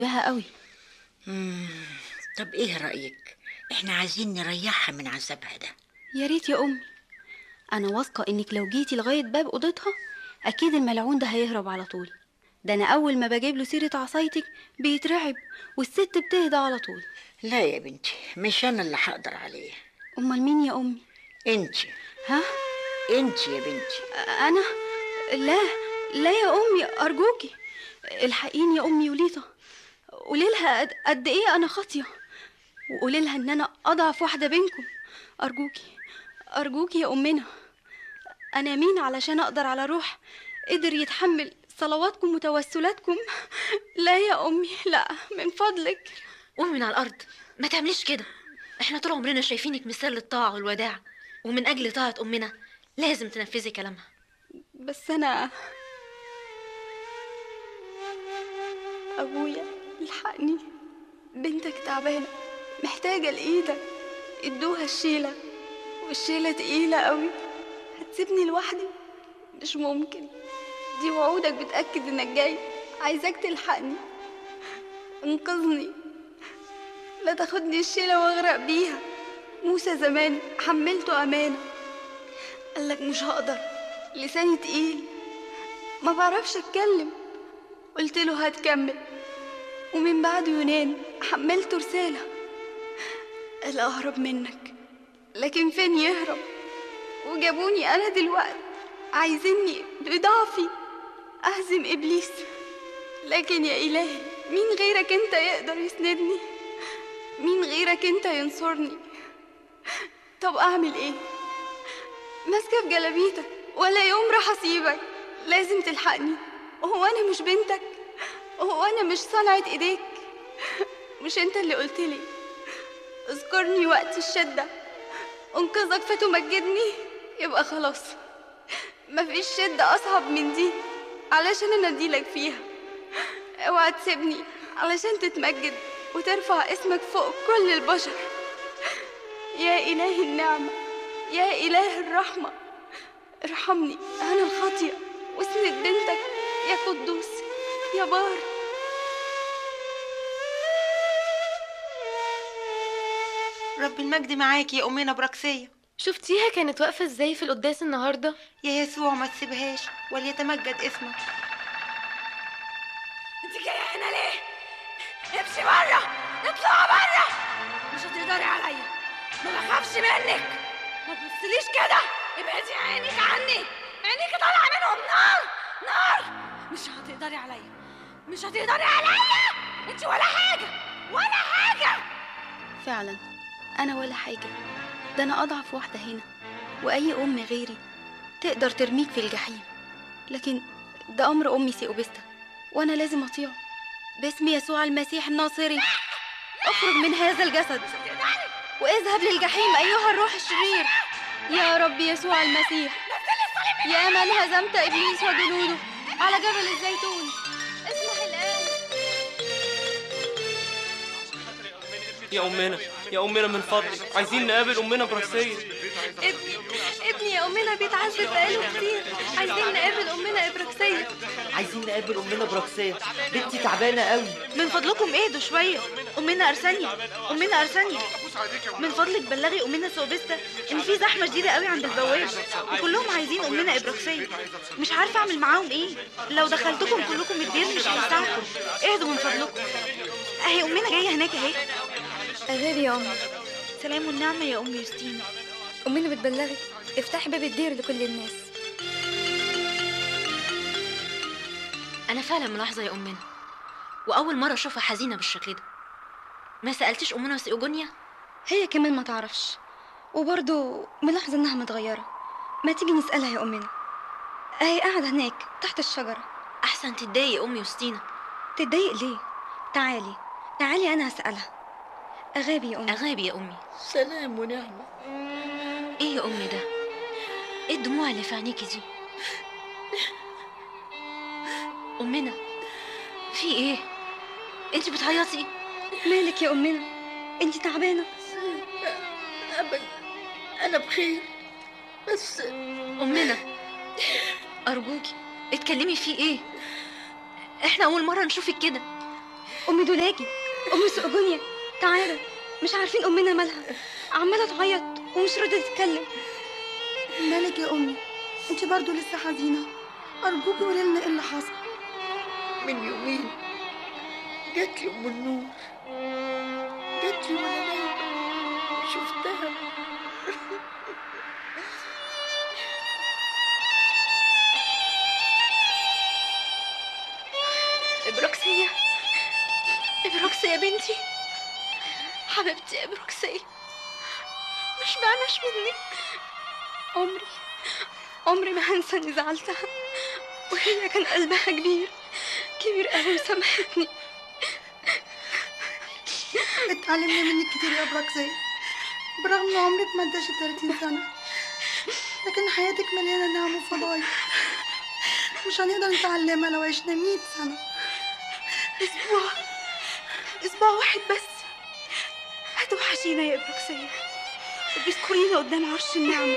بها قوي مم. طب ايه رأيك احنا عايزين نريحها من عذابها ده يا ريت يا امي انا واثقه انك لو جيتي لغايه باب اوضتها اكيد الملعون ده هيهرب على طول ده انا اول ما بجيب له سيره عصايتك بيترعب والست بتهدى على طول لا يا بنتي مش انا اللي هقدر عليه امال مين يا امي انت ها انت يا بنتي انا لا لا يا امي ارجوكي الحقيني يا امي وليطه قولي لها قد- قد ايه انا خاطيه وقولي لها ان انا اضعف واحده بينكم ارجوكي ارجوكي يا امنا انا مين علشان اقدر على روح قدر يتحمل صلواتكم وتوسلاتكم لا يا امي لا من فضلك قومي من على الارض ما تعمليش كده احنا طول عمرنا شايفينك مثال للطاعه والوداع ومن اجل طاعه امنا لازم تنفذي كلامها بس انا ابويا الحقني بنتك تعبانه محتاجه لايدك ادوها الشيله والشيله تقيله قوي هتسيبني لوحدي مش ممكن دي وعودك بتاكد انك جاي عايزاك تلحقني انقذني لا تاخدني الشيله واغرق بيها موسى زمان حملته امانه قالك مش هقدر لساني تقيل ما بعرفش اتكلم قلت له هتكمل ومن بعد يونان حملته رسالة قال أهرب منك لكن فين يهرب وجابوني أنا دلوقتي عايزيني بضعفي أهزم إبليس لكن يا إلهي مين غيرك أنت يقدر يسندني مين غيرك أنت ينصرني طب أعمل إيه ماسكة في جلابيتك ولا يوم راح أسيبك لازم تلحقني هو أنا مش بنتك هو أنا مش صنعة إيديك مش أنت اللي قلتلي اذكرني وقت الشدة أنقذك فتمجدني يبقى خلاص مفيش شدة أصعب من دي علشان أناديلك فيها اوعى تسيبني علشان تتمجد وترفع اسمك فوق كل البشر يا إله النعمة يا إله الرحمة ارحمني أنا الخاطية واسند بنتك يا قدوس يا بار رب المجد معاكي يا أمنا براكسية شفتيها كانت واقفه ازاي في القداس النهارده يا يسوع ما تسيبهاش وليتمجد اسمك انت جايه هنا ليه؟ امشي بره اطلعي بره مش هتقدري عليا ما بخافش منك ما تبصليش كده ابعدي عينك عني عينيك طالعه منهم نار نار مش هتقدري عليا مش هتقدري عليا انت ولا حاجه ولا حاجه فعلا أنا ولا حاجة ده أنا أضعف واحدة هنا وأي أم غيري تقدر ترميك في الجحيم لكن ده أمر أمي سيوبستا وأنا لازم أطيعه باسم يسوع المسيح الناصري اخرج من هذا الجسد واذهب للجحيم أيها الروح الشرير يا رب يسوع المسيح يا من هزمت إبليس وجنوده على جبل الزيتون اسمح الآن يا أمنا يا أمنا من فضلك عايزين نقابل أمنا براكسية ابني ابني يا أمنا بيتعذب بقاله كتير عايزين نقابل أمنا إبراكسية عايزين نقابل امنا براكسيه بنتي تعبانه قوي من فضلكم اهدوا شوية أمنا أرسانيا أمنا أرسانيا من فضلك بلغي أمنا سوبستا إن في زحمة شديدة قوي عند البواب وكلهم عايزين أمنا إبراكسية مش عارفة أعمل معاهم إيه لو دخلتكم كلكم الدير مش هيساعدكم اهدوا من فضلكم أهي أمنا جاية هناك أهي أغيري يا أمي سلام والنعمة يا أم يوستينا أمنا بتبلغي افتحي باب الدير لكل الناس انا فعلا ملاحظه يا امنا واول مره اشوفها حزينه بالشكل ده ما سالتش امنا سيوجونيا هي كمان ما تعرفش وبرضه ملاحظة إنها متغيرة ما تيجي نسألها يا أمنا أهي قاعدة هناك تحت الشجرة احسن تتضايق ام يوستينا تتضايق ليه؟ تعالي تعالي أنا هسألها أغابي يا أمي اغابي يا امي سلام ونعمة ايه يا امي ده ايه الدموع اللي في عينيكي دي امنا في ايه انت بتعيطي مالك يا أمنا أنت تعبانة أبدا أنا بخير بس امنا ارجوكي اتكلمي في ايه احنا اول مره نشوفك كده أمي دولاجي أمي سؤجونيا تعالوا مش عارفين أمنا مالها عمالة تعيط ومش راضية تتكلم مالك يا أمي انت برضو لسه حزينة أرجوكي قولي لنا ايه اللي حصل من يومين جات لي ام النور جات لي وانا نايمه شفتها إبروكسية إبروكسية بنتي حبيبتي إبروكسية مش معناش منك عمري عمري ما هنسى إني زعلتها وهي كان قلبها كبير كبير قوي وسامحتني اتعلمنا منك كتير يا براكسية برغم ان عمرك ما اداش 30 سنة لكن حياتك مليانة نعم وفضايح مش هنقدر نتعلمها لو عشنا 100 سنة اسبوع اسبوع واحد بس هتوحشينا يا ابروكسية وبيذكرينا قدام عرش النعمة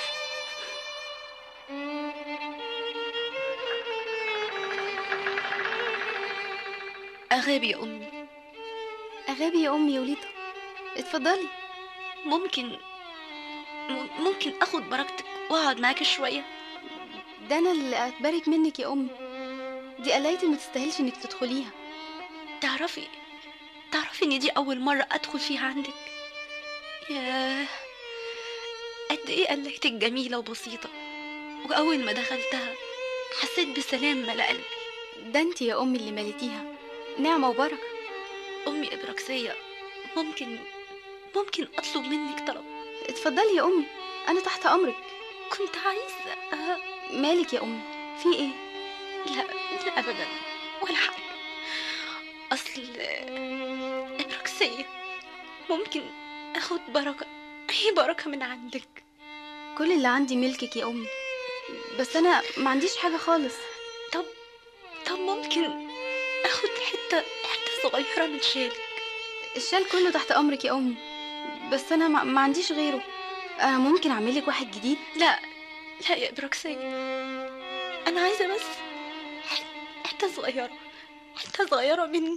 أغابي يا أمي أغابي يا أمي يا وليطة اتفضلي ممكن م- ممكن أخد بركتك وأقعد معاكي شوية ده أنا اللي أتبارك منك يا أمي دي قلايتي ما تستاهلش إنك تدخليها تعرفي تعرفي إن دي أول مرة أدخل فيها عندك ياه قد إيه قلايتك جميلة وبسيطة وأول ما دخلتها حسيت بسلام ملا قلبي ده انت يا أمي اللي مليتيها نعمة وبركة أمي إبراكسية ممكن ممكن أطلب منك طلب اتفضلي يا أمي أنا تحت أمرك كنت عايزة أه... مالك يا أمي في إيه لا لا أبدا ولا حاجة أصل إبراكسية ممكن أخد بركة أي بركة من عندك كل اللي عندي ملكك يا أمي بس أنا ما عنديش حاجة خالص طب طب ممكن أخد حتة حتة صغيرة من شالك الشال كله تحت أمرك يا أمي بس أنا ما, ما عنديش غيره أنا ممكن أعملك واحد جديد لا لا يا إبراكسية أنا عايزة بس ح- حتة صغيرة حتة صغيرة مني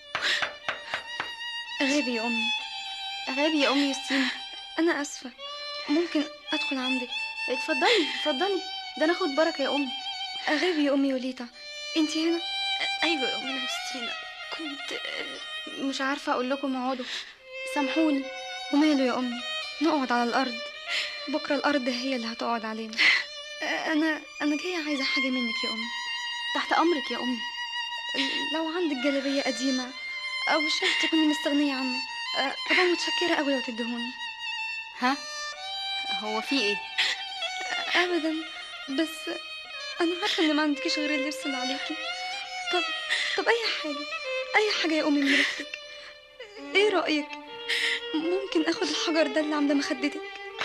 غابي يا أمي غابي يا أمي يوستينا أنا آسفة ممكن أدخل عندك اتفضلي اتفضلي ده أنا أخد بركة يا أمي غابي يا أمي وليتا انت هنا أيوة يا أمنا يوستينا كنت آه، مش عارفة أقول لكم اقعدوا سامحوني وماله يا أمي نقعد على الأرض بكرة الأرض هي اللي هتقعد علينا أنا أنا جاية عايزة حاجة منك يا أمي تحت أمرك يا أمي لو عندك جلابية قديمة أو شال تكوني مستغنية عنه أه، أبقى متشكرة أوي لو تدهوني ها هو في إيه أبدا بس أنا عارفة إن ما عندكيش غير اللبس اللي عليكي طب طب أي حاجة أي حاجة يا أمي من ريحتك إيه رأيك ممكن أخد الحجر ده اللي عند مخدتك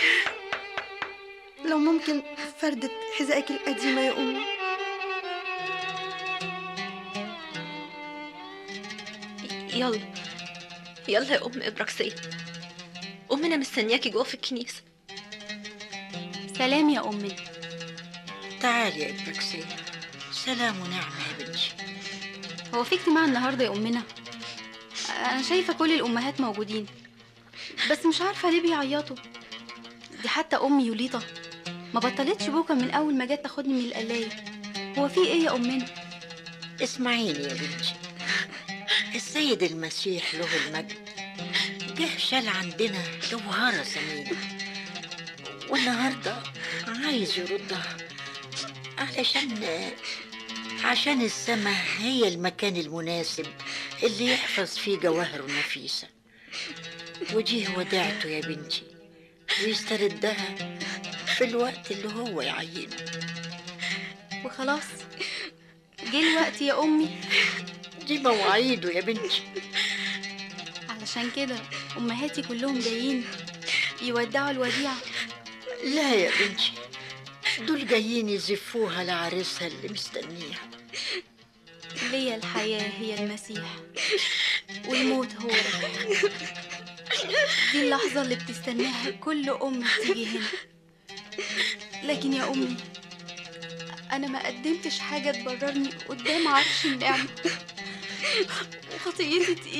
لو ممكن فردة حذائك القديمة يا أمي يلا يلا يا أم إبراكسية أمنا مستنياكي جوه في الكنيسة سلام يا أمي تعالي يا إبراكسية سلام ونعمة يا بنتي هو في اجتماع النهاردة يا أمنا أنا شايفة كل الأمهات موجودين بس مش عارفة ليه بيعيطوا دي حتى أمي يوليطة ما بطلتش بوكا من أول ما جت تاخدني من القلاية هو في إيه يا أمنا اسمعيني يا بنتي السيد المسيح له المجد جه شال عندنا جوهرة ثمينة والنهاردة عايز يردها علشان عشان السماء هي المكان المناسب اللي يحفظ فيه جواهره النفيسة ودي وداعته يا بنتي ويستردها في الوقت اللي هو يعينه وخلاص جه الوقت يا أمي دي مواعيده يا بنتي علشان كده أمهاتي كلهم جايين يودعوا الوديعة لا يا بنتي دول جايين يزفوها لعريسها اللي مستنيها ليا الحياة هي المسيح والموت هو الحياة دي اللحظة اللي بتستناها كل أم تيجي هنا لكن يا أمي أنا ما قدمتش حاجة تبررني قدام عرش النعمة وخطيتي تقيلة